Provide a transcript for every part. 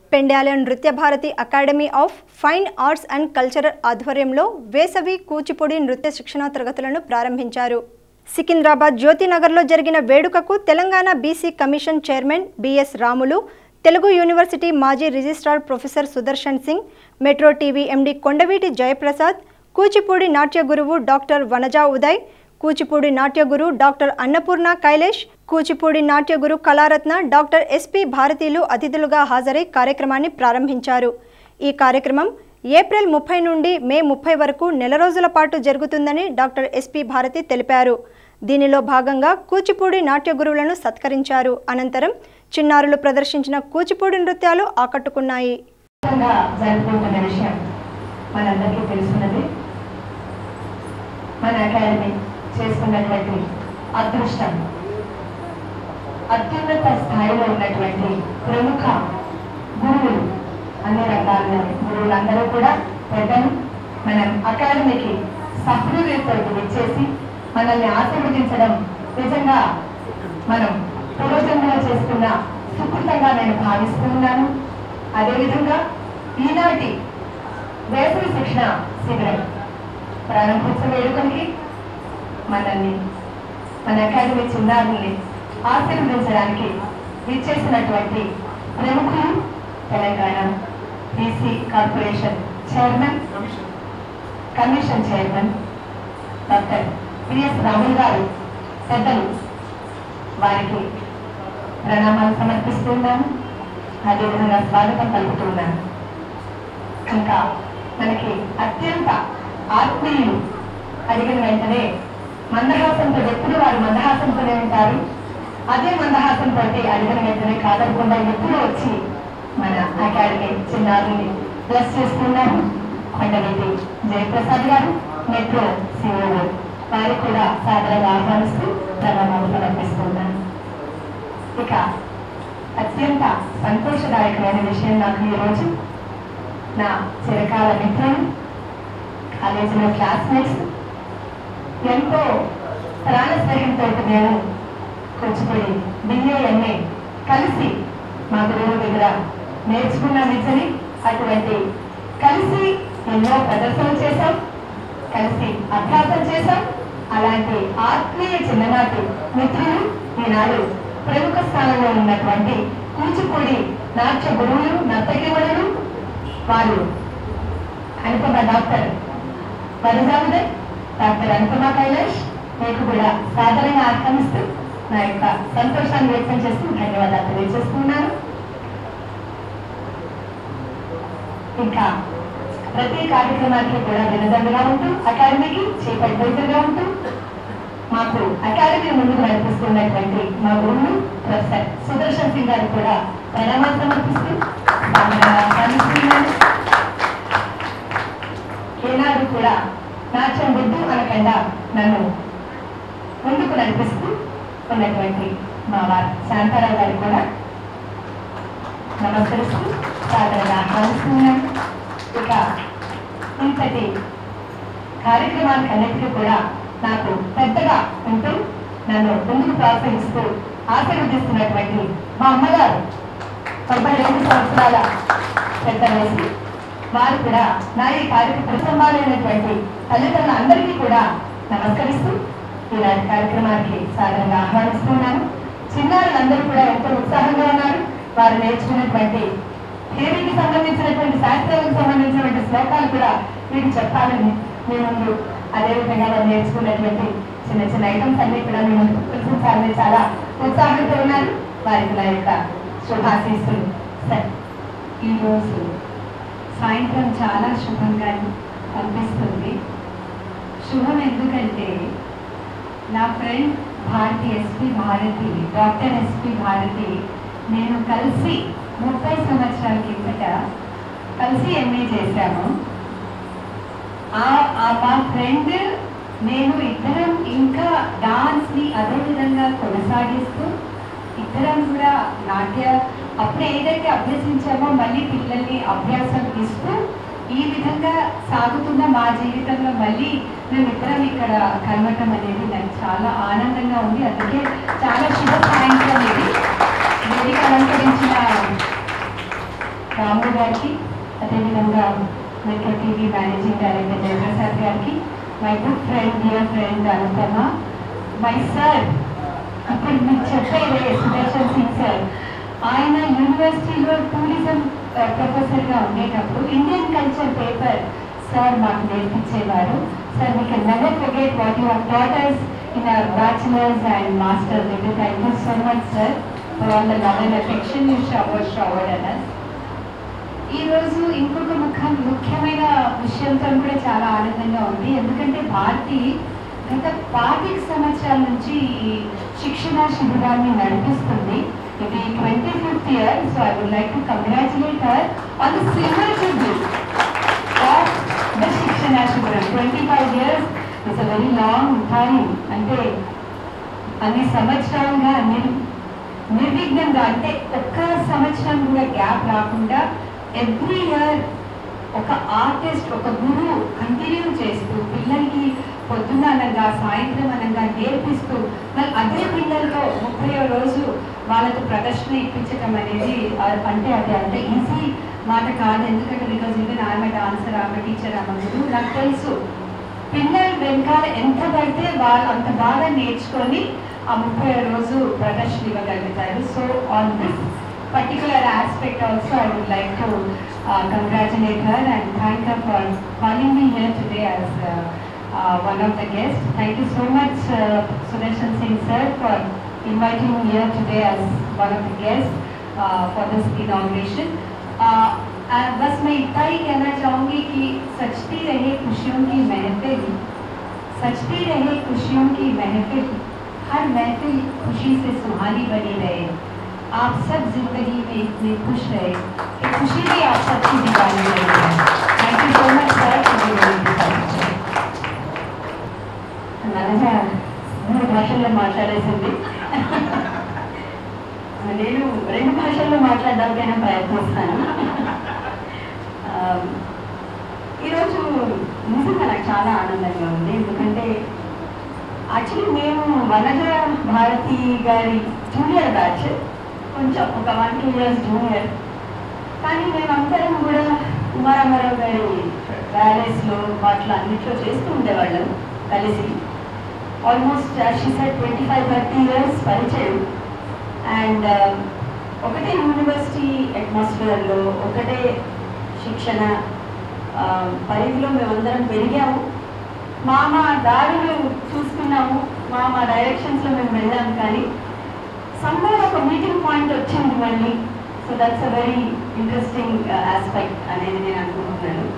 Pendyala Nritya Bharati academy of fine arts and cultural ఆధ్వర్యంలో వేసవి కూచిపూడి నృత్య శిక్షణా తరగతులను ప్రారంభించారు సికింద్రాబాద్ జ్యోతినగర్లో జరిగిన వేడుకకు Telangana BC commission chairman BS Ramulu Telugu university మాజీ registrar professor Sudarshan Singh metro TV MD Kondaveeti Jayaprasad Kuchipudi నాట్య గురువు డాక్టర్ వనజా ఉదయ్ కూచిపూడి నాట్య గురు డాక్టర్ అన్నపూర్ణ కైలేష్ కూచిపూడి నాట్య గురు కళారత్న డాక్టర్ ఎస్పి భారతీలు అతిథులుగా హాజరై కార్యక్రమాన్ని ప్రారంభించారు ఈ కార్యక్రమం ఏప్రిల్ ముప్పై నుండి మే ముప్పై వరకు నెల రోజుల పాటు జరుగుతుందని డాక్టర్ ఎస్పి భారతి తెలిపారు దీనిలో భాగంగా కూచిపూడి నాట్య గురువులను సత్కరించారు అనంతరం చిన్నారులు ప్రదర్శించిన కూచిపూడి నృత్యాలు ఆకట్టుకున్నాయి విధంగా జరుపుకుంటున్న విషయం మనందరికీ తెలుసున్నది మన అకాడమీ చేసుకున్నటువంటి అదృష్టం అత్యున్నత స్థాయిలో ఉన్నటువంటి ప్రముఖ గురువులు అన్ని రంగాల్లో గురువులందరూ కూడా పెద్దలు మనం అకాడమీకి సభ్యులతో విచ్చేసి మనల్ని ఆశీర్వదించడం నిజంగా మనం పూర్వజన్మలో చేసుకున్న సుకృతంగా నేను భావిస్తున్నాను అదేవిధంగా ఈనాటి వేసవి శిక్షణ శిబిరం ప్రారంభోత్సవ వేడుకకి మనల్ని మన అకాడమీ చిన్నారుల్ని ఆశీర్వదించడానికి విచ్చేసినటువంటి ప్రముఖులు Telangana BC corporation chairman commission chairman doctor PS Ramulu garu పెద్దలు వారికి ప్రణామాలు సమర్పిస్తున్నాను అదేవిధంగా స్వాగతం పలుకుతున్నాను ఇంకా మనకి అత్యంత ఆత్మీయులు అడిగిన వెంటనే మందహాసంతో ఎప్పుడు వారు మందహాసంతోనే ఉంటారు అదే మందహాసంతో అడిగిన వెంటనే కాదనకుండా ఎప్పుడు వచ్చి మన అకాడమీ చిన్నారుల్ని బ్లెస్ చేస్తున్నారు కొండవీటి జయప్రసాద్ గారు మెట్రో సిఓ వారికి కూడా సాదరంగా ఆహ్వానిస్తూ ప్రణామాలు సమర్పిస్తున్నాను ఇక అత్యంత సంతోషదాయకమైన విషయం నాకు ఈరోజు నా చిరకాల మిత్రులు కాలేజీలో క్లాస్మేట్స్ ఎంతో ప్రాణ స్నేహంతో నేను కూచిపూడి బిఏఎంఏ కలిసి మా గురువు దగ్గర నేర్చుకున్న నిజని అటువంటి కలిసి ఎన్నో ప్రదర్శనలు చేశాం కలిసి అభ్యాసం చేశాం అలాంటి ఆత్మీయ చిన్ననాటి మిత్రులు ఈనాడు ప్రముఖ స్థానంలో ఉన్నటువంటి కూచిపూడి నాట్య గురువులు నర్తకిమణులు వారు అనుపమ డాక్టర్ వరజాముదే డాక్టర్ అనుపమ కైలాష్ మీకు కూడా సాధారణంగా ఆహ్వానిస్తూ నా యొక్క సంతోషాన్ని వ్యక్తం చేస్తూ ధన్యవాదాలు తెలియజేస్తున్నాను ఇంకా ప్రతి కార్యక్రమానికి కూడా వినదండగా ఉంటూ అకాడమీకి చీఫ్ అడ్వైజర్గా ఉంటూ మాకు అకాడమీ ముందుకు నడిపిస్తున్నటువంటి మా గురువులు ప్రొఫెసర్ సుదర్శన్ సింగ్ గారు కూడా ప్రణామాలు సమర్పిస్తూ సాదరంగా ఆహ్వానిస్తున్నాను ఏనాడు కూడా నాట్యం వద్దు అనకుండా నన్ను ముందుకు నడిపిస్తూ ఉన్నటువంటి మా వారు శాంతారావు గారు కూడా నమస్కరిస్తూ సాదరంగా ఆహ్వానిస్తున్నాను ఇక ఇంతటి కార్యక్రమానికి అన్నిటికీ కూడా నాకు పెద్దగా ఉంటూ నన్ను ముందుకు ప్రోత్సహిస్తూ ఆశీర్వదిస్తున్నటువంటి మా అమ్మగారు తొంభై రెండు సంవత్సరాల పెద్ద వయసు వారు కూడా నా ఈ కార్యక్రమ సంబాలైనటువంటి తల్లిదండ్రులందరికీ కూడా నమస్కరిస్తూ ఈనాటి కార్యక్రమానికి సాధారణంగా ఆహ్వానిస్తున్నాను చిన్నారులందరూ కూడా ఎంతో ఉత్సాహంగా ఉన్నారు వారు నేర్చుకున్నటువంటి థియరీకి సంబంధించినటువంటి శాస్త్రాలకు సంబంధించినటువంటి శ్లోకాలు కూడా మీకు చెప్పాలని మీ ముందు అదేవిధంగా వారు నేర్చుకున్నటువంటి చిన్న చిన్న ఐటమ్స్ అన్ని కూడా మీ ముందు ప్రదర్శించాలని చాలా ఉత్సాహంతో ఉన్నారు వారికి నా యొక్క శుభాశీస్సులు సరే ఈరోజు సాయంత్రం చాలా శుభంగా అనిపిస్తుంది శుభం ఎందుకంటే నా friend Bharati SP Bharati doctor SP Bharati నేను కలిసి ముప్పై సంవత్సరాల కిందట కలిసి ఎంఏ చేశాము ఆ ఆ మా ఫ్రెండ్ నేను ఇద్దరం ఇంకా డాన్స్ని అదే విధంగా కొనసాగిస్తూ ఇద్దరం కూడా నాట్య అప్పుడు ఏదైతే అభ్యసించామో మళ్ళీ పిల్లల్ని అభ్యాసం ఇస్తూ ఈ విధంగా సాగుతున్న మా జీవితంలో మళ్ళీ మేమిద్దరం ఇక్కడ కలవటం అనేది నాకు చాలా ఆనందంగా ఉంది అందుకే చాలా శుభ సాయంత్రం ఇది వేదిక అలంకరించిన రాము గారికి అదేవిధంగా metro TV managing director Jayaprasad గారికి my good friend dear friend Anupama my sir అప్పుడు మీకు చెప్పేదే సుదర్శన్ సింగ్ సార్ ఆయన యూనివర్సిటీలో టూరిజం ప్రొఫెసర్గా ఉండేటప్పుడు ఇండియన్ కల్చర్ పేపర్ సార్ మాకు నేర్పించేవారు sir we can never forget what you taught us in our bachelor's and master's degree. Thank you so much, sir, for all the love and affection you showered, showered on us. ఈ రోజు ఇంకొక ముఖ ముఖ్యమైన విషయంతో కూడా చాలా ఆనందంగా ఉంది ఎందుకంటే భారతి గత పాతిక సంవత్సరాల నుంచి ఈ శిక్షణ శిబిరాన్ని నడిపిస్తుంది ఇది twenty fifth year so I would like to congratulate her on the silver jubilee of the శిక్షణ శిబిరం twenty five years it's a very long time అంటే అన్ని సంవత్సరాలుగా నిర్ నిర్విఘ్నంగా అంటే ఒక్క సంవత్సరం కూడా గ్యాప్ రాకుండా ఎవ్రీ ఇయర్ ఒక ఆర్టిస్ట్ ఒక గురువు కంటిన్యూ చేస్తూ పిల్లలకి పొద్దున్న అనగా సాయంత్రం అనగా నేర్పిస్తూ మరి అదే పిల్లలతో ముప్పై రోజు వాళ్ళతో ప్రదర్శన ఇప్పించటం అనేది ఆ- అంటే అది అంత ఈజీ మాట కాదు ఎందుకంటే బికాజ్ ఈవెన్ ఆమె డాన్సర్ ఆమె టీచర్ ఆమె గురువు నాకు తెలుసు పిల్లలు వెనకాల ఎంత పడితే వాళ్ళు అంత బాగా నేర్చుకొని ఆ ముప్పై రోజు ప్రదర్శన ఇవ్వగలుగుతారు so on this particular aspect also I would like to congratulate her and thank her for calling me here today as one of the guest thank you so much Sudarshan Singh sir for inviting me here today as one of the guests uh, for this inauguration. Uh, uh, बस मैं इतना ही कहना चाहूँगी कि सचती रहे खुशियों की महफिल सचती रहे खुशियों की महफिल हर महफिल खुशी से सुहानी बनी रहे आप सब जिंदगी में इतने खुश रहे कि खुशी भी आप सबकी दीवानी रही है thank you so much sir మనజ మూడు భాషల్లో మాట్లాడేసింది నేను రెండు భాషల్లో మాట్లాడడానికైనా ప్రయత్నిస్తాను ఆ, ఈరోజు నిజంగా నాకు చాలా ఆనందంగా ఉంది ఎందుకంటే యాక్చువల్లీ మేము వనజ భారతి గారి జూనియర్ బ్యాచ్ కొంచెం ఒక వన్ టూ ఇయర్స్ జూనియర్ కానీ మేమందరం కూడా కుమారామారావు గారి ర్యాలీస్లో వాటిలో అన్నిట్లో చేస్తూ ఉండేవాళ్ళం కలిసి almost she said twenty five thirty years పరిచయం అండ్ ఒకటే యూనివర్సిటీ అట్మాస్ఫియర్లో ఒకటే శిక్షణ ఆ, పరిధిలో మేమందరం పెరిగాము మా మా దారులు చూసుకున్నాము మా మా డైరెక్షన్స్లో మేము వెళ్ళాము కానీ సమ్వేర్ ఒక మీటింగ్ పాయింట్ వచ్చింది మళ్ళీ so that's a very interesting aspect అనేది నేను అనుకుంటున్నాను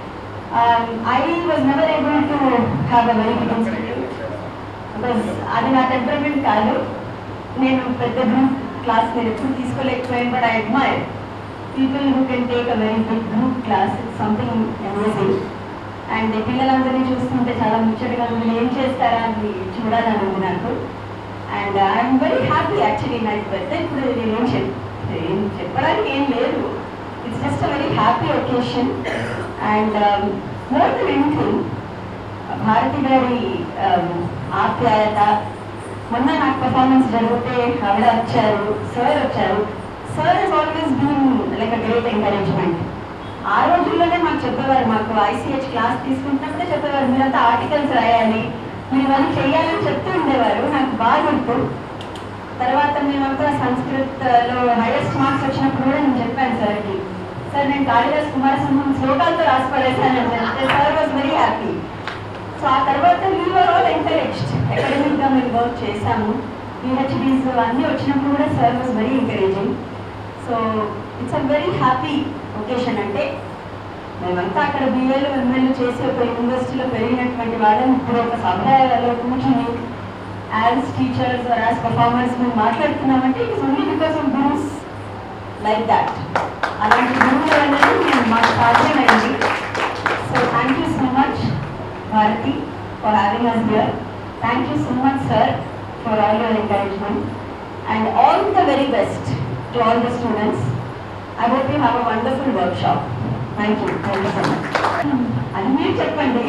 I was never able to have a very good institute because అది నా టెంపర్మెంట్ కాదు నేను పెద్ద గ్రూప్ క్లాస్ నేను ఎప్పుడు తీసుకోలేకపోయాను but I admire people who can take a very big group class it's something amazing and పిల్లలందరినీ చూస్తుంటే చాలా ముచ్చటగా ఉంది ఏం చేస్తారా అని చూడాలని ఉంది నాకు and I'm very happy actually నాకు పెద్ద ఇప్పుడు నేనేం చెప్ ఏం చెప్పడానికి ఏం లేదు it's just a very happy occasion and more than anything Bharati గారి um, ఆప్యాయత మొన్న నాకు పర్ఫార్మెన్స్ జరిగితే ఆవిడ వచ్చారు సార్ వచ్చారు sir is always been like a great encouragement ఆ రోజుల్లోనే మాకు చెప్పేవారు మాకు ఐసీహెచ్ క్లాస్ తీసుకుంటున్నప్పుడే చెప్పేవారు మీరంతా ఆర్టికల్స్ రాయాలి మీరు ఇవన్నీ చేయాలని చెప్తూ ఉండేవారు నాకు బాగా గుర్తు తర్వాత మేమంతా సంస్కృత్లో హైయెస్ట్ మార్క్స్ వచ్చినప్పుడు కూడా నేను చెప్పాను సార్కి సార్ నేను కాళిదాస్ కుమార సంఘం శ్లోకాలతో రాసి పడేశాను అని చెప్తే sir was very happy so ఆ తర్వాత వీఆర్ ఆల్ ఎంకరేజ్డ్ అకాడమిక్గా మేము వర్క్ చేశాము పిహెచ్డీస్ అన్నీ వచ్చినప్పుడు కూడా sir was very encouraging so it's a very happy occasion అంటే మేమంతా అక్కడ బిఏలు ఎంఏలు చేసి ఒక యూనివర్సిటీలో పెరిగినటువంటి వాళ్ళం ఇప్పుడు ఒక సభలో కూర్చుని as teachers or as performers మేము మాట్లాడుతున్నామంటే it is only because of groups like that అలాంటి గురువులు అనేది మేము మాకు సాధ్యమైంది so thank you so much Bharati for having us here thank you so much sir for all your encouragement and all the very best to all the students I hope you have a wonderful workshop thank you thank you so much అది మీరు చెప్పండి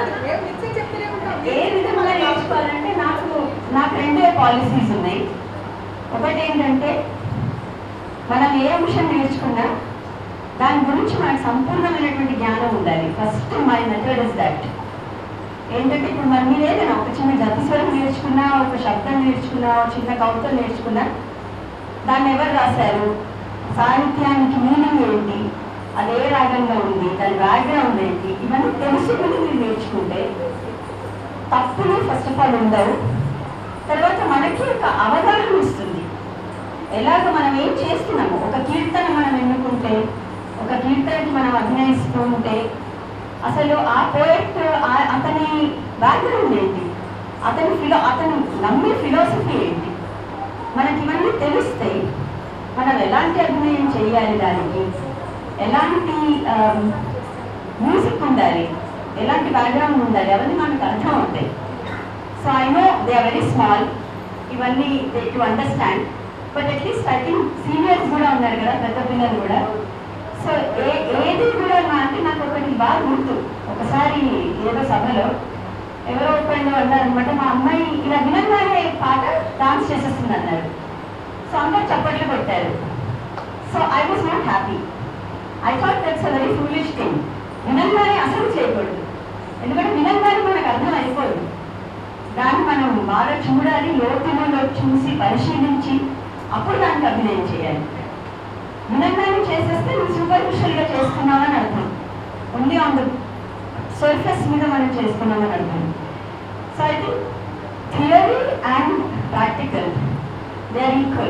ఏ విధంగా నేర్చుకోవాలంటే నాకు నాకు రెండే policies ఉన్నాయి ఒకటి ఏంటంటే మనం ఏ అంశం నేర్చుకున్నా దాని గురించి మనకు సంపూర్ణమైనటువంటి జ్ఞానం ఉండాలి first my method is that ఏంటంటే ఇప్పుడు మరి మీరు ఏదైనా ఒక చిన్న జతిస్వరం నేర్చుకున్నా ఒక శబ్దం నేర్చుకున్నా ఒక చిన్న కవితలు నేర్చుకున్నా దాన్ని ఎవరు రాశారు సాహిత్యానికి మీనింగ్ ఏంటి అది ఏ రాగంగా ఉంది దాని బ్యాక్గ్రౌండ్ ఏంటి ఇవన్నీ తెలుసుకుని మీరు నేర్చుకుంటే తప్పులు ఫస్ట్ ఆఫ్ ఆల్ ఉండవు తర్వాత మనకి ఒక అవగాహన ఇస్తుంది ఎలాగ మనం ఏం చేస్తున్నాము ఒక కీర్తన మనం ఎన్నుకుంటే ఒక కీర్తనకి మనం అభినయిస్తూ ఉంటే అసలు ఆ పోయట్ అతని బ్యాక్గ్రౌండ్ ఏంటి అతని ఫిలో అతను నమ్మే ఫిలాసఫీ ఏంటి మనకి ఇవన్నీ తెలిస్తే మనం ఎలాంటి అభినయం చేయాలి దానికి ఎలాంటి మ్యూజిక్ ఉండాలి ఎలాంటి బ్యాక్గ్రౌండ్ ఉండాలి అవన్నీ మనకు అర్థం అవుతాయి so I know they are very small ఇవన్నీ to understand but at least I think seniors కూడా ఉన్నారు కదా పెద్ద పిల్లలు కూడా సో ఏ ఏది కూడా నా అంటే నాకు ఒకటి బాగా గుర్తు ఒకసారి ఏదో సభలో ఎవరో ఒకళ్ళు అన్నారనమాట మా అమ్మాయి ఇలా వినంగానే పాట డాన్స్ చేసేస్తుంది అన్నారు సో అందరు చప్పట్లు కొట్టారు so I was not happy I thought that's a very foolish thing వినంగానే అసలు చేయకూడదు ఎందుకంటే వినంగానే మనకు అర్థం అయిపోదు దాన్ని మనం బాగా చూడాలి లోతులలో చూసి పరిశీలించి అప్పుడు దానికి అభినయం చేయాలి వినంగానే చేసేస్తే నువ్వు సూపర్ఫిషియల్గా చేస్తున్నావని అర్థం ఓన్లీ ఆన్ ద సర్ఫేస్ మీద మనం చేస్తున్నామని అర్థం so I think theory and practical they are equal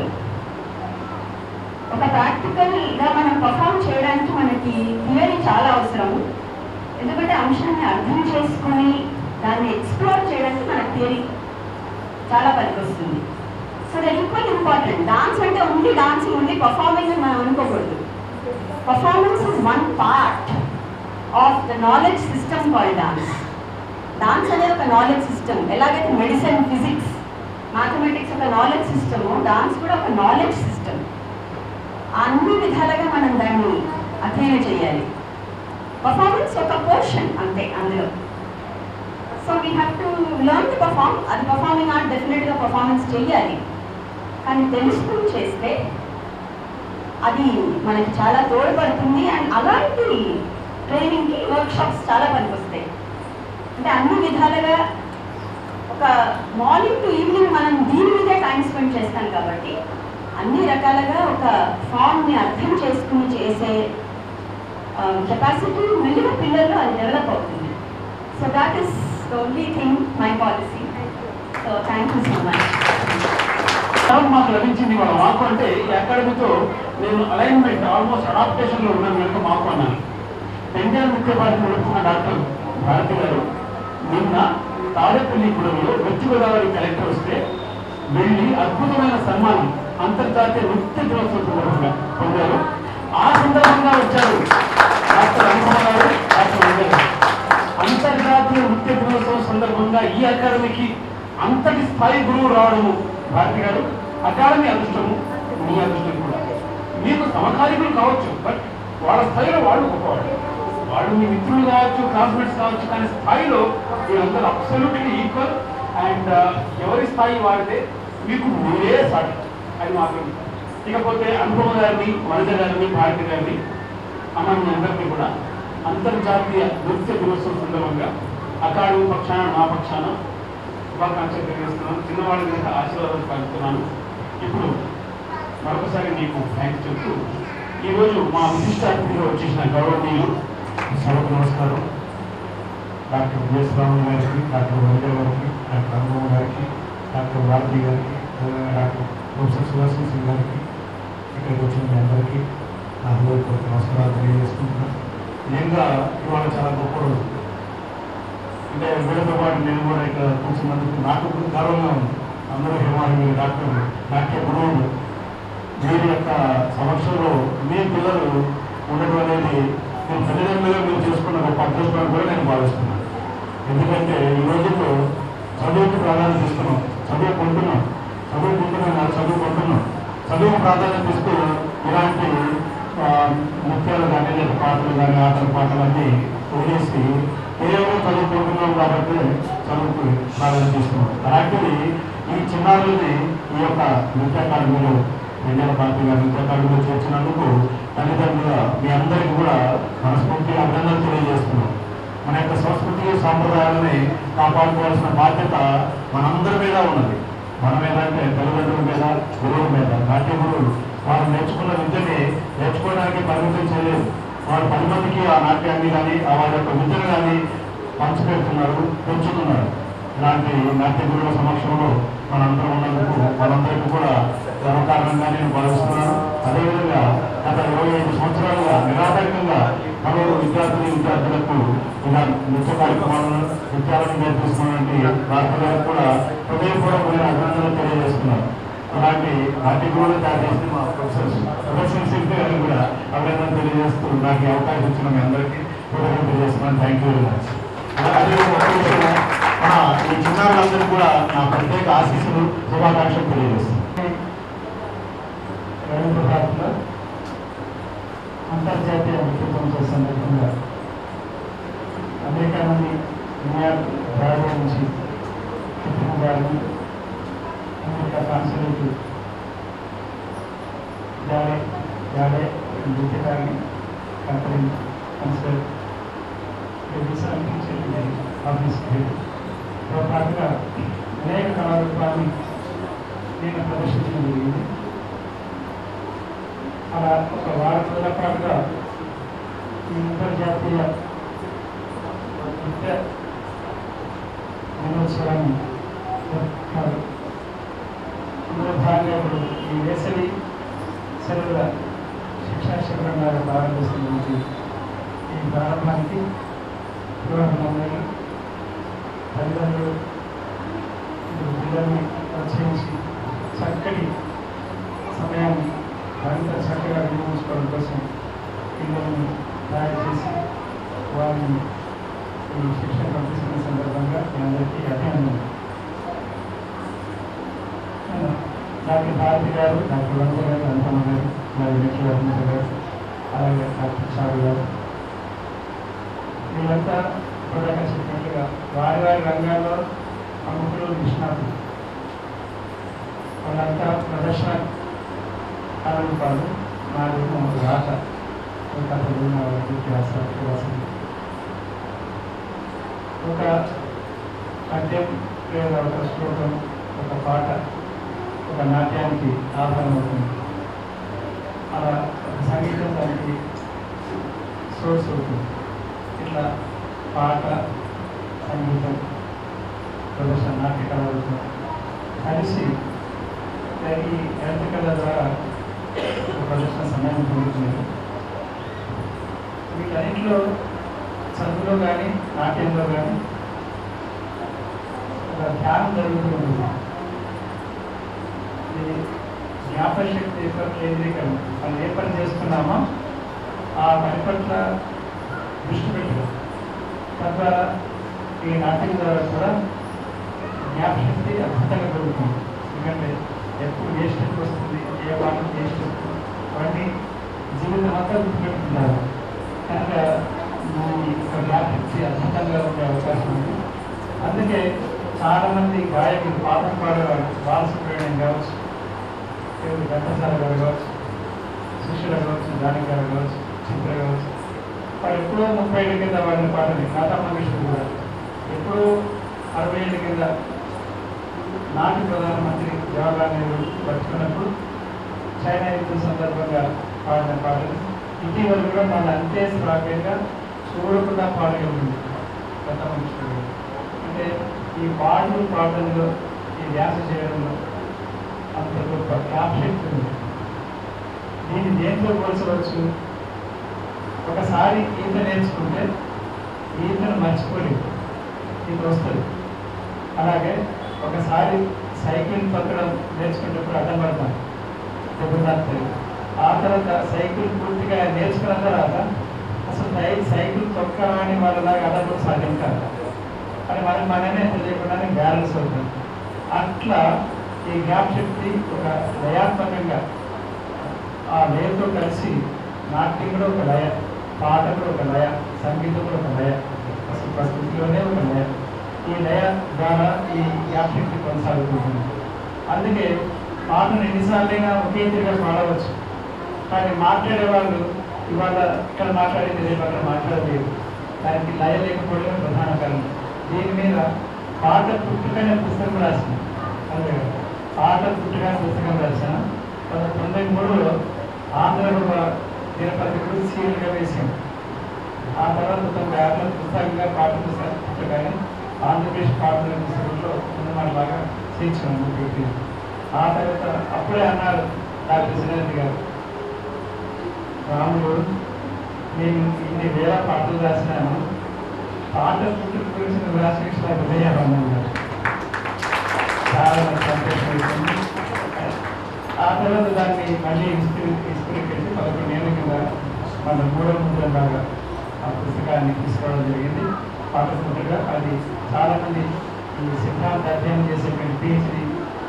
ఒక ప్రాక్టికల్గా మనం పర్ఫామ్ చేయడానికి మనకి థియరీ చాలా అవసరం ఎందుకంటే అంశాన్ని అర్థం చేసుకుని దాన్ని ఎక్స్ప్లోర్ చేయడానికి మన థియరీ చాలా పనికొస్తుంది so that equal important dance అంటే ఓన్లీ డాన్సింగ్ ఓన్లీ పర్ఫార్మింగ్ అని మనం అనుకోకూడదు performance is one part of the knowledge system call dance dance అనేది ఒక నాలెడ్జ్ సిస్టమ్ ఎలాగైతే మెడిసిన్ ఫిజిక్స్ మ్యాథమెటిక్స్ ఒక నాలెడ్జ్ సిస్టమ్ డాన్స్ కూడా ఒక నాలెడ్జ్ సిస్టమ్ అన్ని విధాలుగా మనం దాన్ని అధ్యయనం చేయాలి పర్ఫార్మెన్స్ ఒక పోర్షన్ అంతే అందులో so we have to learn to perform అది పర్ఫార్మింగ్ ఆర్ట్ డెఫినెట్గా పర్ఫార్మెన్స్ చేయాలి కానీ తెలుసుకుని చేస్తే అది మనకి చాలా తోడ్పడుతుంది అండ్ అలాంటి ట్రైనింగ్కి వర్క్షాప్స్ చాలా పనికొస్తాయి అంటే అన్ని విధాలుగా ఒక మార్నింగ్ టు ఈవినింగ్ మనం దీని మీదే టైం స్పెండ్ చేస్తాం కాబట్టి అన్ని రకాలుగా ఒక ఫామ్ని అర్థం చేసుకుని చేసే కెపాసిటీ మెల్లిగా పిల్లల్లో అది డెవలప్ అవుతుంది so that is the only thing my policy so thank you so much తర్వాత మాకు లభించింది వాళ్ళ మాకు అంటే ఈ అకాడమీతో నేను అలైన్మెంట్ ఆల్మోస్ట్ అడాప్టేషన్ లో ఉన్నాను కనుక మాకు అన్నాను పెంజాల్ ముఖ్య బాధ్యత నడుపుతున్న డాక్టర్ భారతి గారు నిన్న తాడేపల్లిగూడెంలో వెస్ట్ గోదావరి కలెక్టర్ వస్తే వెళ్ళి అద్భుతమైన సన్మానం అంతర్జాతీయ నృత్య దినోత్సవం సందర్భంగా పొందారు ఆ సందర్భంగా వచ్చారు డాక్టర్ అనుపమ గారు డాక్టర్ వందే గారు అంతర్జాతీయ నృత్య దినోత్సవం సందర్భంగా ఈ అకాడమీకి అంతటి స్థాయి గురువు రావడము భారతి గారు అకాడమీ అదృష్టము మీ అదృష్టం కూడా మీకు సమకాలీకులు కావచ్చు బట్ వాళ్ళ స్థాయిలో వాళ్ళు గొప్పవాళ్ళు వాళ్ళు మీ మిత్రులు కావచ్చు క్లాస్మేట్స్ కావచ్చు కానీ స్థాయిలో మీరందరూ అబ్సల్యూట్లీ ఈక్వల్ అండ్ ఎవరి స్థాయి వాడితే మీకు మీరే సాటి అది మాత్రం ఇకపోతే అనుపమ గారిని వనజ గారిని భారతి గారిని అమ్మ మీ అందరినీ కూడా అంతర్జాతీయ నృత్య దినోత్సవం సందర్భంగా అకాడమీ పక్షాన నా పక్షాన శుభాకాంక్షలు తెలియజేస్తున్నాను చిన్నవాళ్ళ మీద ఆశీర్వాదాలు పంచుతున్నాను ఇప్పుడు మరొకసారి మీకు థ్యాంక్స్ చెప్తూ ఈరోజు మా విశిష్ట అతిథిగా వచ్చేసిన గౌరవనీయులు సభకు నమస్కారం డాక్టర్ విఎస్ రామన్ గారికి డాక్టర్ వైద్య గారికి డాక్టర్ అనుభవం గారికి డాక్టర్ భారతి గారికి అదేవిధంగా డాక్టర్ ప్రొఫెసర్ సుదర్శన్ సింగ్ గారికి ఇక్కడికి వచ్చిన మీ అందరికీ నా హృదయపూర్వక నమస్కారాలు తెలియజేసుకుంటున్నాను నిజంగా ఇవాళ చాలా గొప్ప రోజు అంటే వీళ్ళతో పాటు నేను కూడా ఇక్కడ కూర్చున్నందుకు నాకు కూడా గర్వంగా ఉంది అందరూ హిమాలయ డాక్టర్ నాట్య గురువులు వీరి యొక్క సమక్షంలో మీ పిల్లలు ఉండడం అనేది నేను తల్లిదండ్రులుగా మీరు చేసుకున్న గొప్ప అదృష్టం కూడా నేను భావిస్తున్నాను ఎందుకంటే ఈ రోజుల్లో చదువుకు ప్రాధాన్యత ఇస్తున్నాం చదువుకుంటున్నాం చదువుకుంటున్నాం కాదు, చదువుకుంటున్నాం చదువు ప్రాధాన్యత ఇస్తూ ఇలాంటి ఆ, నృత్యాలు కానీ లేదా పాటలు కానీ ఆటలు పాటలు అన్నీ వదిలేసి కేవలం చదువుకుంటున్నాం కాబట్టి చదువుకు ప్రాధాన్యత ఇస్తున్నాం అలాంటిది ఈ చిన్నారులని ఈ యొక్క నృత్య అకాడమీలో వెన్నెల పార్టీ గారు ఇంత కడుగు చేర్చినందుకు తల్లిదండ్రులుగా మీ అందరికీ కూడా మనస్ఫూర్తిగా అభినందనలు తెలియజేస్తున్నాం మన యొక్క సంస్కృతి సాంప్రదాయాలని కాపాడుకోవాల్సిన బాధ్యత మనందరి మీద ఉన్నది మన మీద అంటే తల్లిదండ్రుల మీద గురువుల మీద నాట్య గురువులు వారు నేర్చుకున్న విద్యని నేర్చుకోవడానికి పరిమితం చేయలేదు వారు పది మందికి ఆ నాట్యాన్ని కానీ ఆ వారి యొక్క విద్యను కానీ పంచిపెడుతున్నారు పెంచుతున్నారు ఇలాంటి నాట్య గురువుల సమక్షంలో మనందరం ఉన్నందుకు మనందరికీ కూడా గర్వకారణంగా నేను భావిస్తున్నాను అదేవిధంగా గత ఇరవై ఐదు సంవత్సరాలుగా నిరాటంకంగా పలువురు విద్యార్థులు విద్యార్థులకు ఇలా నృత్య కార్యక్రమాలను విద్యాలను నేర్పిస్తున్నటువంటి రాష్ట్రాలకు కూడా హృదయపూర్వకమైన అభినందనలు తెలియజేస్తున్నారు అలాంటి నాట్య గురువులు తయారు చేసిన మా ప్రొఫెసర్ ప్రొఫెసర్ శిల్పి గారికి కూడా అభినందనలు తెలియజేస్తూ నాకు ఈ అవకాశం ఇచ్చిన మీ అందరికీ కృతజ్ఞతలు తెలియజేస్తున్నాను థ్యాంక్ యూ వెరీ మచ్ అదే ఒక విషయం, మన ఈ చిన్నారులందరూ కూడా నా ప్రత్యేక ఆశీస్సులు శుభాకాంక్షలు తెలియజేస్తున్నాను రవీంద్ర భారత్లో అంతర్జాతీయ నృత్యోత్సవం సందర్భంగా అనేక మంది న్యూయార్క్ బ్రాడ్వే నుంచి చిత్రం గారిని అమెరికా కాన్సులేట్ జాడే జాడే నృత్యకారిని కంపెనీ కన్సల్ ఆఫీస్ తో పాటుగా అనేక కళారూపాన్ని నేను ప్రదర్శించడం జరిగింది అలా ఒక వారం రోజుల పాటుగా ఈ అంతర్జాతీయ నృత్య దినోత్సవాన్ని జరుపుతున్నారు ఇందులో భాగంగా ఇప్పుడు ఈ వేసవి సెలవుల శిక్షా శిబిరంగా ప్రారంభిస్తున్నటువంటి ఈ ప్రారంభానికి పురోగమనాలు తల్లిదండ్రులు ఇప్పుడు పిల్లల్ని ప్రోత్సహించి చక్కటి సమయాన్ని మరింత చక్కగా వినియోగించుకోవడం కోసం పిల్లల్ని తయారు చేసి వారిని ఈ శిక్షణ పంపిస్తున్న సందర్భంగా మీ అందరికీ అభినందనలు డాక్టర్ భారతి గారు డాక్టర్ వంశ గారు అంతమ్మ గారు అలాగే విక్కి వర్మ గారు అలాగే డాక్టర్ షారు గారు వీళ్ళంతా ప్రధాన చెప్పినట్లుగా వారి వారి రంగాల్లో ప్రముఖులు నిష్ణాతులు వాళ్ళంతా ప్రదర్శన కళరూపాలు నా రూపం ఒక రాత ఒక కథలు నా ఇతిహాస ఇతిహాసం ఒక పద్యం లేదా ఒక శ్లోకం ఒక పాట ఒక నాట్యానికి ఆధారం అవుతుంది అలా ఒక సంగీతం దానికి సోర్స్ అవుతుంది ఇట్లా పాట సంగీతం ప్రదర్శన నాట్య కళలతో కలిసి ఈ హెల్త్ కళ ద్వారా ఒక ప్రదర్శన సమయాన్ని పొందుతున్నారు వీటన్నింటిలో చదువులో కానీ నాట్యంలో కానీ ఒక ధ్యానం జరుగుతూ ఉంటుంది ఈ జ్ఞాపశక్తి యొక్క కేంద్రీకరణ మనం ఏ పని చేస్తున్నామో ఆ పని పట్ల దృష్టి పెట్టడం తద్వారా ఈ నాట్యం ద్వారా కూడా జ్ఞాపశక్తి అద్భుతంగా పెరుగుతుంది ఎందుకంటే ఎప్పుడు ఏ స్టెప్ వస్తుంది ఏ పాటకు ఏ స్టెప్ అవన్నీ జీవితం అంతా గుర్తుపెట్టుకుంటారు కనుక ఈ యొక్క జ్ఞాపశక్తి అద్భుతంగా ఉండే అవకాశం ఉంది అందుకే చాలామంది గాయకులు పాటలు పాడేవారు బాలసుబ్రహ్మణ్యం కావచ్చు ఎవరు ఘంటసాల గారు కావచ్చు శిష్యుల కావచ్చు జానకి గారు కావచ్చు చిత్ర కావచ్చు వారు ఎప్పుడో ముప్పై ఏళ్ళ కింద వాడిన పాటని లతా మంగేష్కర్ కూడా ఎప్పుడో అరవై ఏళ్ళ కింద నాటి ప్రధానమంత్రి జవహర్లాల్ నెహ్రూ బతుకున్నప్పుడు చైనా యుద్ధం సందర్భంగా పాడిన పాటలు ఇటీవల కూడా మన అంతే శ్రావ్యంగా చూడకుండా పాడగలిగింది లతా మంగేష్కర్ గారు అంటే ఈ పాటలు పాటల్లో ఈ వ్యాస చేయడంలో అంత గొప్ప జ్ఞాపశక్తి ఉంది దీన్ని దేంతో పోల్చవచ్చు ఒకసారి ఈత నేర్చుకుంటే ఈతను మర్చిపోలేదు ఈత వస్తుంది అలాగే ఒకసారి సైకిల్ తొక్కడం నేర్చుకునేటప్పుడు అడ్డం పడతాం దెబ్బతాస్తుంది ఆ తర్వాత సైకిల్ పూర్తిగా నేర్చుకున్న తర్వాత అసలు సై- సైకిల్ తొక్కరాని వాళ్ళలాగా అడ్డం కూడా సాధ్యం కాదు అని మనం మనమే తెలియకుండానే బ్యాలెన్స్ అవుతుంది అట్లా ఈ జ్ఞాప శక్తి ఒక లయాత్మకంగా ఆ లయతో కలిసి నాట్యం కూడా ఒక లయ పాట కూడా ఒక లయ సంగీతం కూడా ఒక లయ అసలు ప్రకృతిలోనే ఒక లయ ఈ లయ ద్వారా ఈ జ్ఞాపశక్తి కొనసాగుతుంది అందుకే పాటను ఎన్నిసార్లైనా ఒకే తీరుగా పాడవచ్చు కానీ మాట్లాడే వాళ్ళు ఇవాళ ఇక్కడ మాట్లాడింది రేపు అక్కడ మాట్లాడలేదు దానికి లయ లేకపోవడమే ప్రధాన కారణం దీని మీద పాట పుట్టుకనే పుస్తకం రాసిన అంతే కదా పాట పుట్టుకనే పుస్తకం రాసిన పంతొమ్మిది తొంభై మూడులో ఆంధ్రప్రభ దినపత్రికలు సీరియల్గా వేసాం ఆ తర్వాత తొంభై ఆరులో పుస్తకంగా పాట పుస్తకం పుస్తకాన్ని ఆంధ్రప్రదేశ్ పాటల పుస్తకంలో ఉన్నమాటలాగా చేర్చుకున్నాను పెట్టి ఆ తర్వాత అప్పుడే అన్నారు డాక్టర్ సురేంద్ర గారు రాముడు నేను ఇన్ని వేల పాటలు రాసినాను పాట పుట్టుక గురించి నువ్వు రాసిన హృదయాలన్నారు చాలా నాకు సంతోషం వేసింది ఆ తర్వాత దాన్ని మళ్ళీ ఇస్త్రీ ఇస్త్రీ పెట్టి పదకొండు ఏళ్ళ కింద మన మూడో ముద్రలాగా ఆ పుస్తకాన్ని తీసుకోవడం జరిగింది పాట పుట్టుక అది చాలామంది ఈ సిద్ధాంత అధ్యయనం చేసేటువంటి పిహెచ్డి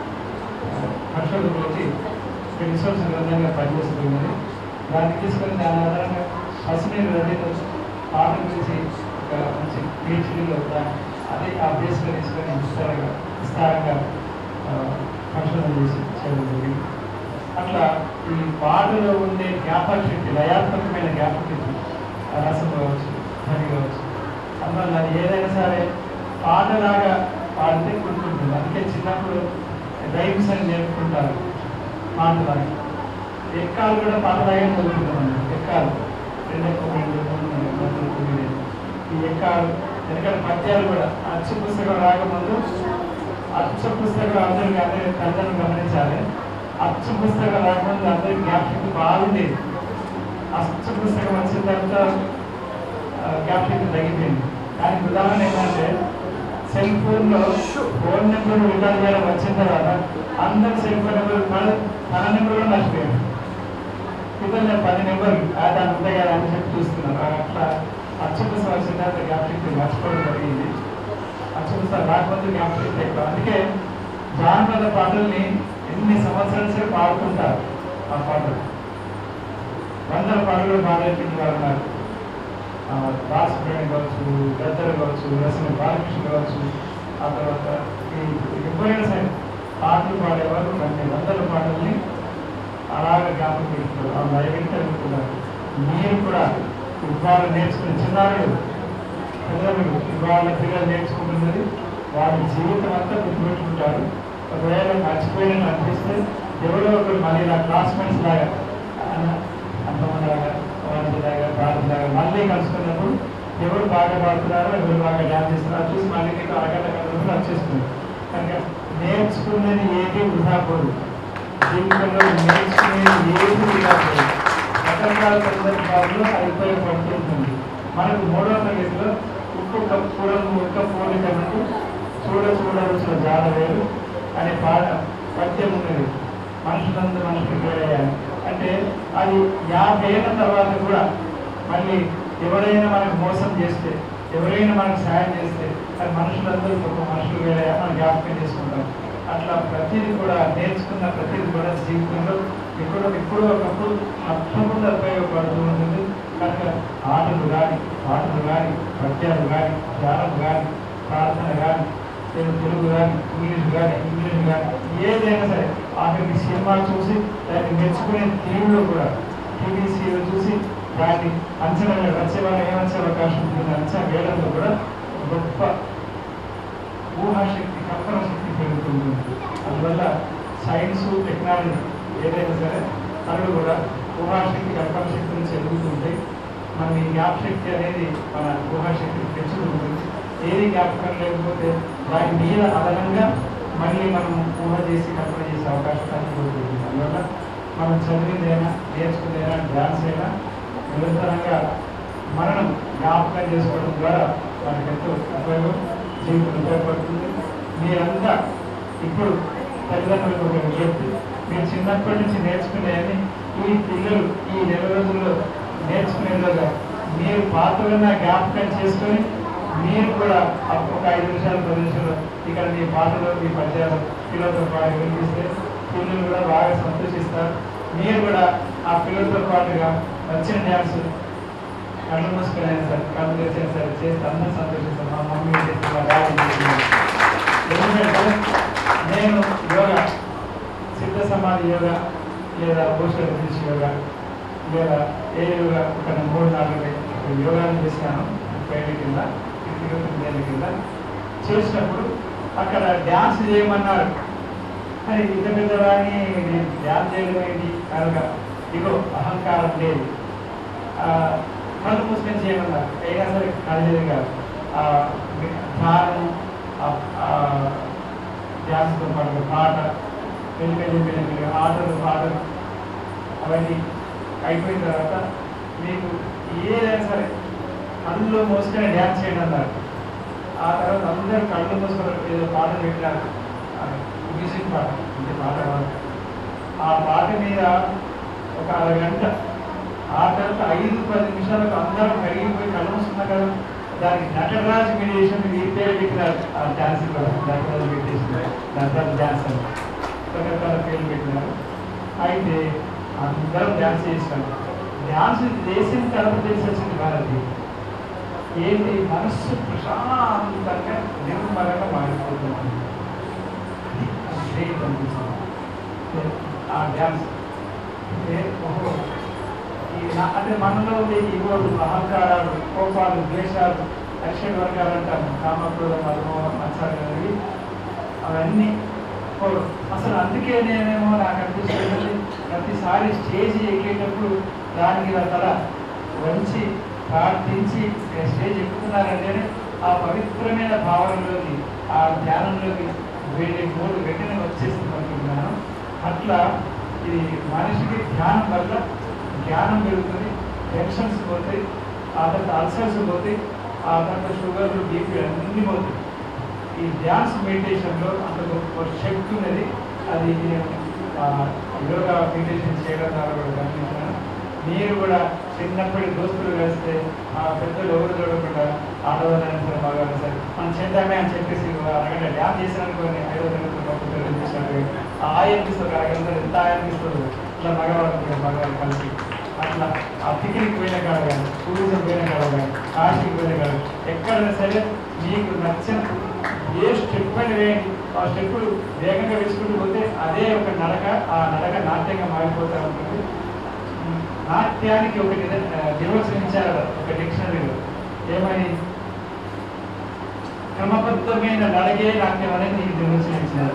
పరిశోధకులు వచ్చి రిసోర్స్ గ్రంథంగా పనిచేస్తున్నది దాన్ని తీసుకొని దాని ఆధారంగా పసినీరు రెడ్డితో పాట గురించి ఒక మంచి పిహెచ్డీలో అదే ఆ బేస్లో తీసుకొని విస్తారంగా విస్తారంగా ఆ, పరిశోధన చేసి చేయడం జరిగింది అట్లా ఈ పాటలో ఉండే జ్ఞాపక శక్తి లయాత్మకమైన జ్ఞాపక శక్తి ఆ రసం కావచ్చు ధ్వని కావచ్చు అందువల్ల అది ఏదైనా సరే పాటలాగా పాడితే గుర్తుంటుంది అందుకే చిన్నప్పుడు రైమ్స్ అని నేర్పుకుంటారు పాటలాగా ఎక్కాలు కూడా పాటలాగే చదువుకుంటాం ఎక్కాలు రెండు ఎక్కువ రెండు మూడు నాలుగు, ఐదు, తొమ్మిది ఈ ఎక్కాలు ఎందుకంటే పద్యాలు కూడా అచ్చు పుస్తకం రాకముందు అచ్చు పుస్తకం అందరికీ అందరి తల్లిదండ్రులు గమనించాలి అచ్చు పుస్తకం రాకముందు అందరి జ్ఞాపకం బాగుండేది అచ్చు పుస్తకం వచ్చిన తర్వాత జ్ఞాపకం తగ్గిపోయింది దానికి ఉదాహరణ ఏంటంటే సెల్ ఫోన్లో ఫోన్ నెంబర్ రికార్డ్ చేయడం వచ్చిన తర్వాత అందరు సెల్ ఫోన్ నెంబర్ మన మన నెంబర్ కూడా మర్చిపోయారు ఇప్పుడు నేను పది నెంబర్లు ఆ దాని ఉంటాయి కదా అని చెప్పి చూస్తున్నాను ఆ అట్లా అచ్చుపుస్తకం వచ్చిన తర్వాత జ్ఞాపకం మర్చిపోవడం జరిగింది అచ్చుపుస్తకం రాకపోతే జ్ఞాపకం ఎక్కువ అందుకే జానపద పాటల్ని ఎన్ని సంవత్సరాలు సరే పాడుకుంటారు ఆ పాటలు వందల పాటలు పాడేటువంటి వారు ఉన్నారు ఆ, బాలసుబ్రహ్మణ్యం కావచ్చు గద్దరు కావచ్చు రసన బాలకృష్ణ కావచ్చు ఆ తర్వాత ఈ ఎవరైనా సరే పాటలు పాడేవారు కొన్ని వందల పాటల్ని అలాగే జ్ఞాపకం పెట్టుకోరు ఆ లైవ్ అనుకుంటున్నారు మీరు కూడా ఇవాళ నేర్చుకునే చిన్నారులు పిల్లలు ఇవాళ పిల్లలు నేర్చుకుంటున్నది వాళ్ళ జీవితం అంతా గుర్తుపెట్టుకుంటారు ఒకవేళ మర్చిపోయినట్టు అనిపిస్తే ఎవరో ఒకరు మళ్ళీ నా క్లాస్మేట్స్ లాగా అంతమందిలాగా వాళ్ళలాగా భారతిలాగా మళ్ళీ కలుసుకున్నప్పుడు ఎవరు బాగా పాడుతున్నారో ఎవరు బాగా డ్యాన్స్ చేస్తున్నారో చూసి మళ్ళీ మీకు అరగంట గంటలు వచ్చేస్తుంది కనుక నేర్చుకున్నది ఏది వృధా పోదు జీవితంలో నేర్చుకునేది ఏది వృధా పోదు రకరకాల సందర్భాల్లో అది ఉపయోగపడుతుంటుంది మనకు మూడవ తరగతిలో ఉప్పు కప్పుడం ఉక్క పోలికలకు చూడ చూడ రుచుల జాడ వేరు అనే పాట పద్యం ఉన్నది మనుషులందరూ మనుషులు వేరేయాలి అంటే అది యాభై ఏళ్ళ తర్వాత కూడా మళ్ళీ ఎవరైనా మనకు మోసం చేస్తే ఎవరైనా మనకు సాయం చేస్తే అది మనుషులందరూ ఒక మనుషులు వేరే మనం జ్ఞాపకం చేసుకుంటాం అట్లా ప్రతిదీ కూడా నేర్చుకున్న ప్రతిదీ కూడా జీవితంలో ఎప్పుడో ఎప్పుడో ఒకప్పుడు తప్పకుండా ఉపయోగపడుతూ ఉంటుంది కనుక ఆటలు కానీ పాటలు కానీ పద్యాలు కానీ ధ్యానం కానీ ప్రార్థన కానీ తెలుగు తెలుగు కానీ ఇంగ్లీష్ కానీ ఇంగ్లీష్ కానీ ఏదైనా సరే ఆఖరికి సినిమా చూసి దాన్ని మెచ్చుకునే టీవీలో కూడా టీవీ సీరియల్ చూసి దాన్ని అంచనా వచ్చే వాళ్ళు ఏమొచ్చే అవకాశం ఉంటుంది అంచనా వేయడంలో కూడా గొప్ప ఊహాశక్తి కల్పన శక్తి పెరుగుతుంది అందువల్ల సైన్స్ టెక్నాలజీ ఏదైనా సరే అవి కూడా ఊహాశక్తి కల్పన శక్తి నుంచి ఎదుగుతుంటాయి మన ఈ జ్ఞాపశక్తి అనేది మన ఊహాశక్తి పెంచుకుంటుంది ఏది జ్ఞాపకం లేకపోతే దాని మీద అదనంగా మళ్ళీ మనం ఊహ చేసి కల్పన చేసే అవకాశం తగ్గిపోతుంది అందువల్ల మనం చదివిందైనా నేర్చుకునేదైనా డ్యాన్స్ అయినా నిరంతరంగా మరణం జ్ఞాపకం చేసుకోవడం ద్వారా మనకు ఎంతో ఉపయోగం జీవితం ఉపయోగపడుతుంది మీరంతా ఇప్పుడు తల్లిదండ్రులకు ఒక విజ్ఞప్తి మీరు చిన్నప్పటి నుంచి నేర్చుకునేవన్నీ ఈ పిల్లలు ఈ నెల రోజుల్లో నేర్చుకునేలాగా మీరు పాత్రలన్న జ్ఞాపకం చేసుకొని మీరు కూడా ఆ ఒక ఐదు నిమిషాలు పది నిమిషాలు ఇక్కడ మీ పాటలు మీ పద్యాలు పిల్లలతో పాటు వినిపిస్తే పిల్లలు కూడా బాగా సంతోషిస్తారు మీరు కూడా ఆ పిల్లలతో పాటుగా వచ్చిన డ్యాన్స్ కళ్ళు మూసుకొని అయినా సరే కళ్ళు తెరిచిన సరే చేస్తే అందరూ సంతోషిస్తారు మా మమ్మీ చేస్తుంది మా డాడీ చేస్తుంది ఎందుకంటే నేను యోగా సిద్ధ సమాధి యోగా లేదా భూషణ తీసి యోగా లేదా ఏ యోగా ఒక మూడు నాలుగు యోగాలు చేశాను పేరు కింద ఇరవై కింద చేసినప్పుడు అక్కడ డ్యాన్స్ చేయమన్నారు కానీ ఇంత పెద్దవాడిని నేను డ్యాన్స్ చేయడం ఏంటి కనుక ఇగో అహంకారం లేదు ఆ, కళ్ళు మూసుకొని చేయమన్నారు అయినా సరే కళ్ళు కాదు ఆ, ధ్యానం డ్యాన్స్తో పాటు పాట మెల్లి మెల్లి మెల్లి మెల్లి ఆటలు పాటలు అవన్నీ అయిపోయిన తర్వాత మీకు ఏదైనా సరే కళ్ళు మూసుకొని డ్యాన్స్ చేయండి అన్నారు ఆ తర్వాత అందరూ కళ్ళు మూసుకొని ఏదో పాట పెట్టినారు ఆ, మ్యూజిక్ పాట అంటే పాట కాదు. ఆ పాట మీద ఒక అరగంట ఆ తర్వాత ఐదు పది నిమిషాలకు అందరం కరిగిపోయి కళ్ళు మూసుకున్నారు కదా దానికి నటరాజ్ మెడిటేషన్ మీరు పేరు పెట్టినారు ఆ డ్యాన్స్ కూడా నటరాజ్ మెడిటేషన్ నటరాజ్ డ్యాన్స్ అని రకరకాల పేర్లు పెట్టినారు అయితే అందరం డ్యాన్స్ చేసినాం డ్యాన్స్ చేసిన తర్వాత తెలిసి వచ్చింది భారతి ఏంటి మనస్సు ప్రశాంతంగా నిర్మలంగా మారిపోతున్నాను అది గ్రేట్ అనిపిస్తుంది ఆ డ్యాన్స్ అంటే ఓహో ఈ నా- అంటే మనలో ఉండే ఈగోలు అహంకారాలు కోపాలు ద్వేషాలు అక్షయ వర్గాలు అంటారు కామక్రోధం మధుమోహం మత్సరాలు అనేవి అవన్నీ పోరు. అసలు అందుకే నేనేమో నాకు అనిపిస్తుంది ప్రతిసారి స్టేజ్ ఎక్కేటప్పుడు దానికి నా తల వంచి ప్రార్థించి నేను స్టేజ్ ఎక్కుతున్నారంటేనే ఆ పవిత్రమైన భావనలోకి ఆ ధ్యానంలోకి వేరే మూడు వెంటనే వచ్చేస్తుంది అనుకుంటున్నాను అట్లా ఇది మనిషికి ధ్యానం వల్ల జ్ఞానం పెరుగుతుంది టెన్షన్స్ పోతాయి ఆ తర్వాత అల్సర్స్ పోతాయి ఆ తర్వాత షుగర్లు బీపీ అన్నీ పోతాయి ఈ డ్యాన్స్ మెడిటేషన్లో అంత గొప్ప శక్తి ఉన్నది అది నేను ఆ, యోగా మెడిటేషన్ చేయడం ద్వారా కూడా గమనించాను మీరు కూడా చిన్నప్పటి దోస్తులు కలిస్తే ఆ పెద్దలు ఎవరు చూడకుండా ఆడవాళ్ళని సరే మగవాళ్ళని సరే మనం చేద్దామే అని చెప్పేసి ఒక అరగంట డ్యాన్స్ చేసానుకోని ఐదో తరగతి గొప్ప పిల్లలు చేసినట్టు ఆ అనిపిస్తుంది అరగంట ఎంత అనిపిస్తుంది ఇట్లా మగవాళ్ళు మగవాళ్ళు కలిసి అట్లా ఆ పిక్నిక్ పోయిన కాడ కానీ టూరిజం పోయిన కాడ కానీ కాశీకి పోయిన కాడ ఎక్కడైనా సరే మీకు నచ్చిన ఏ స్టెప్ అని వేయండి ఆ స్టెప్ వేగంగా వేసుకుంటూ పోతే అదే ఒక నడక ఆ నడక నాట్యంగా మారిపోతూ ఉంటుంది ఉమ్, నాట్యానికి ఒక నిద- ఆ, నిర్వచనించారు ఒక డిక్షనరీలో ఏమని క్రమబద్ధమైన నడగే నాట్యం అనేది నీకు నిర్వచనించారు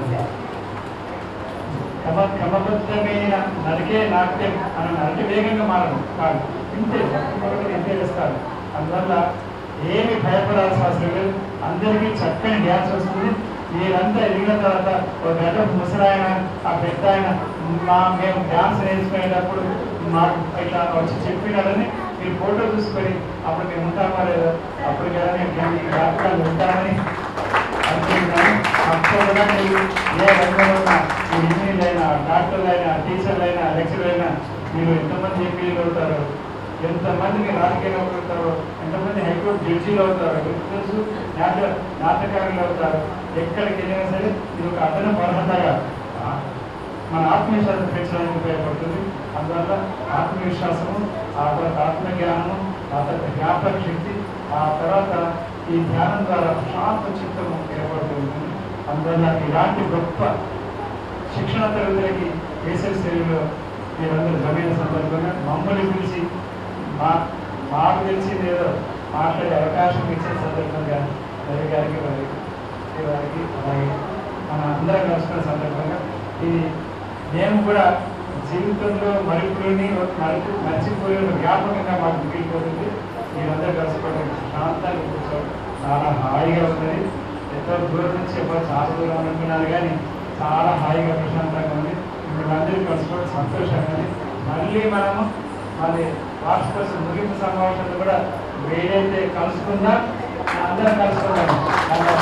క్రమ క్రమబద్ధమైన నడికే నాట్యం అని అంటే వేగంగా మారడం కాదు ఇంతే ఒక్కొక్కరు ఇంతే వేస్తారు అందువల్ల ఏమి భయపడాల్సిన అవసరం లేదు అందరికీ చక్కని డ్యాన్స్ వస్తుంది మీరంతా ఎదిగిన తర్వాత ఒక గడ్డ ముసలాయన ఆ పెద్ద ఆయన మా మేము డ్యాన్స్ నేర్చుకునేటప్పుడు మాకు ఇట్లా వచ్చి చెప్పినాడని మీరు ఫోటో చూసుకొని అప్పుడు మేము ఉంటామా లేదా అప్పుడు కదా మేము ఈ జ్ఞాపకాలు ఉంటామని అనుకుంటున్నాను తప్పకుండా మీరు ఏ రంగంలో ఉన్నా మీ ఇంజనీర్లు అయినా డాక్టర్లు అయినా టీచర్లు అయినా లెక్చర్లు అయినా మీరు ఎంతమంది ఎంపీలు అవుతారో ఎంతమంది మీరు రాజకీయాలు అవుతారో ఎంతమంది హైకోర్టు జడ్జీలు అవుతారో మీకు తెలుసు నాట నాటకారులు అవుతారు ఎక్కడికి వెళ్ళినా సరే ఇది ఒక అదనపు అర్హతగా ఆ, మన ఆత్మవిశ్వాసం పెంచడానికి ఉపయోగపడుతుంది అందువల్ల ఆత్మవిశ్వాసము ఆ తర్వాత ఆత్మజ్ఞానము ఆ తర్వాత జ్ఞాపక శక్తి ఆ తర్వాత ఈ ధ్యానం ద్వారా శాంత చిత్తము ఏర్పడుతుంది అందువల్ల ఇలాంటి గొప్ప శిక్షణ తరగతులకి వేసవి శ్రేణిలో మీరందరూ జమైన సందర్భంగా మమ్మల్ని పిలిచి మా మాకు తెలిసింది ఏదో మాట్లాడే అవకాశం ఇచ్చే సందర్భంగా రవి గారికి వారి శ్రీ వారికి అలాగే మన అందరం కలుసుకున్న సందర్భంగా ఇది మేము కూడా జీవితంలో మరుపుని మరుపు మర్చిపోయే ఒక జ్ఞాపకంగా మాకు మిగిలిపోతుంది మీరందరూ కలుసుకోవడం శాంతంగా కూర్చోవడం చాలా హాయిగా ఉన్నది ఎంతో దూరం నుంచి ఎవరు చాలా దూరం అనుకున్నారు కానీ చాలా హాయిగా ప్రశాంతంగా ఉంది మిమ్మల్ని కలుసుకోవడం సంతోషంగా ఉంది మళ్ళీ మనము మరి వార్షికోత్సవ ముగింపు సమావేశంలో కూడా వేరైతే కలుసుకుందాం అందరం కలుసుకుందాం అందరం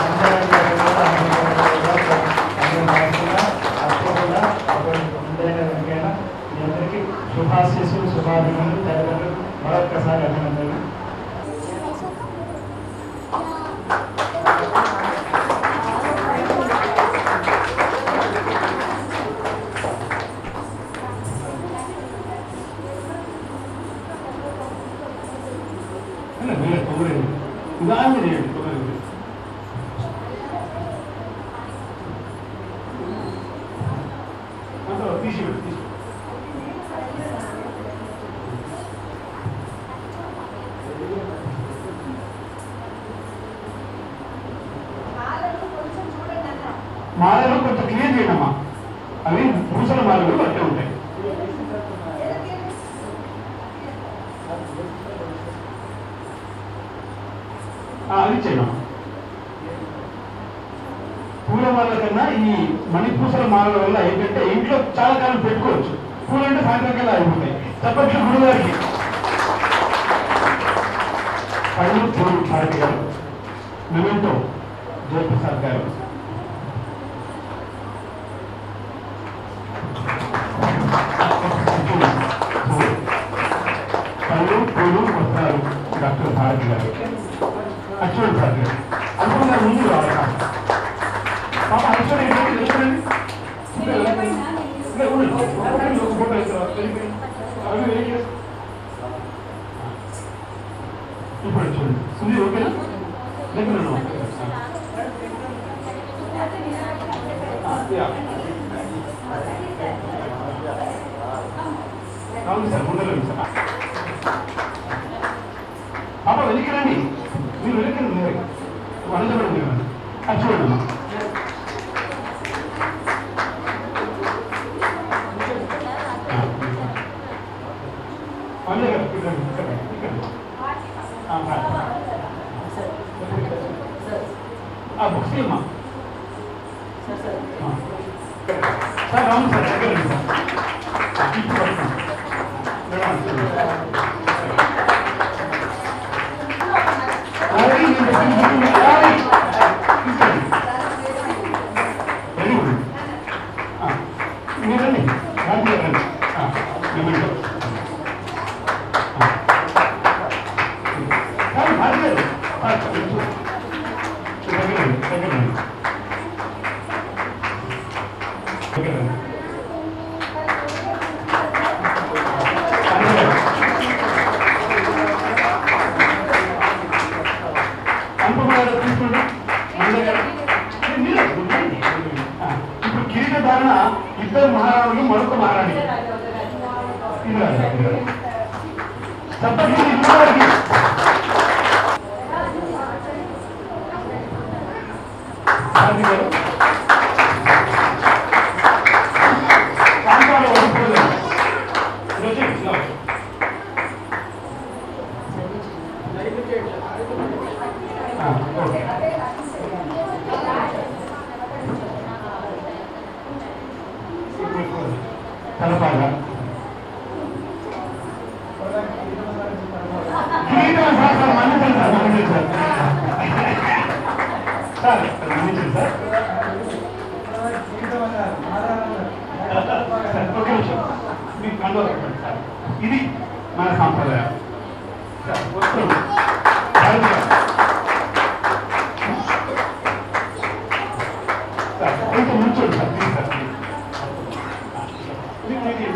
అందరం కలుసుకుందాం తప్పకుండా ఒకరికైనా ఎవరికైనా మీ అందరికీ శుభాశీస్సులు శుభాభినందనలు తల్లిదండ్రులు మరొక్కసారి అభినందనలు ಅಲ್ಲ ಬೇರೆ ತೊಗರಿ ಉದಾಹರಣೆ ಹೇಳಿ ತೊಗರಿ ಅಂತ మాలలు కొంచెం క్లియర్ చేయండి అమ్మా అవి పూసల మాలలు అట్టే ఉంటాయి ఆ, అది చేయడం పూల మాలల కన్నా ఈ మణిపూసల మాలల వల్ల ఏంటంటే ఇంట్లో చాలా కాలం పెట్టుకోవచ్చు పూలు అంటే సాయంత్రం కల్లా అయిపోతాయి చెప్పచ్చు గురువు గారికి పళ్ళు పూలు భారతి గారు మెమెంటో జయప్రసాద్ గారు పళ్ళు పూలు వస్త్రాలు డాక్టర్ భారతి గారు అశ్వన్ సార్ గారు అనుకున్న ముందు రావాలి పాప అశ్వన్ ఏంటంటే తెలుసుకోండి ఇంకా ఉండండి. ఉండండి, ఒక ఫోటో ఇస్తారా? వెళ్ళిపోయి. అవి వెయిట్ చేస్తా. ఇప్పుడు చూడండి సునీల్ ఓకేనా దగ్గర ఉన్నాం. ఆ, యా. అవును సార్ ముందర రండి సార్ పాప వెనక్కి రండి మీరు వెనక్కి రండి మీరు వందరం మీరు అది చూడండి అమ్మా. ఆ, వందే గారు, ఇక్కడ రండి, ఇక్కడ రండి, ఇక్కడ రండి. ఆ, రా. ఆ, బుక్స్ ఇమ్మా. ఆ. సార్ అవును సార్ దగ్గర రండి సార్ ఆ, ఇప్పుడు పట్టుకోండి. మేడం, చూడండి. అలాగే నేను చెప్పింది అలాగే. తీసుకోండి. Very good. ఆ, మీరండి రాజు గారు రండి. ఆ, మెమెంటో. ఆ. కాదు, భారతి గారు. ఆ, కొంచెం. దగ్గర రండి, దగ్గర రండి. దగ్గర రండి. భారతి గారు. అనుపమాడు తీసుకుంటా ఇప్పుడు కిరీట ధారణ ఇద్దరు మహారాణులు మరొక మహారాణి ఇది రాదు, ఇది రాదు. తప్పకుండా ఇద్దరికి. భారతి గారు. ప్రాంతాలు వదిలిపోలేదు. ఇది వచ్చేయండి, ఇలా వచ్చేయండి. ఆ, ఓకే. తలపాగా కిరీటం సార్ సార్ మన్నించండి సార్ మన్నించండి సార్ సార్ మన్నించండి సార్ సార్, ఒక్క నిమిషం మీకు కండోలు పెట్టండి సార్ ఇది మన సాంప్రదాయం సార్ వస్తుంది భారతి గారు. సార్ కొంచెం నుంచోండి సార్ ప్లీజ్ సార్ ప్లీజ్. ఇది ఇది.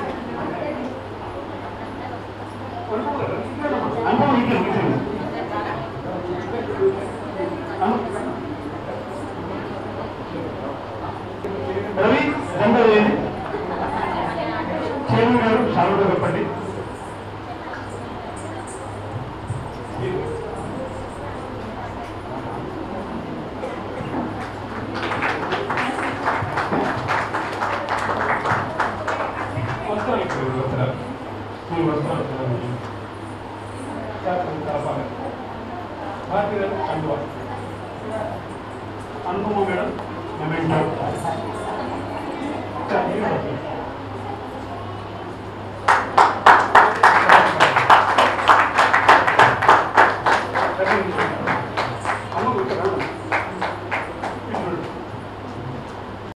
అనుభవం ఇంట్లో కూర్చోండి. అను- రవి జెండా వేయండి చైర్మన్ గారు షారుగా చెప్పండి వస్తారు ఇప్పుడు వస్తారు మీరు వస్తారు కలపాలి భారతి గారు కండువా అనుపమ మేడం మెమెంటో సార్, మీరు వస్తారు.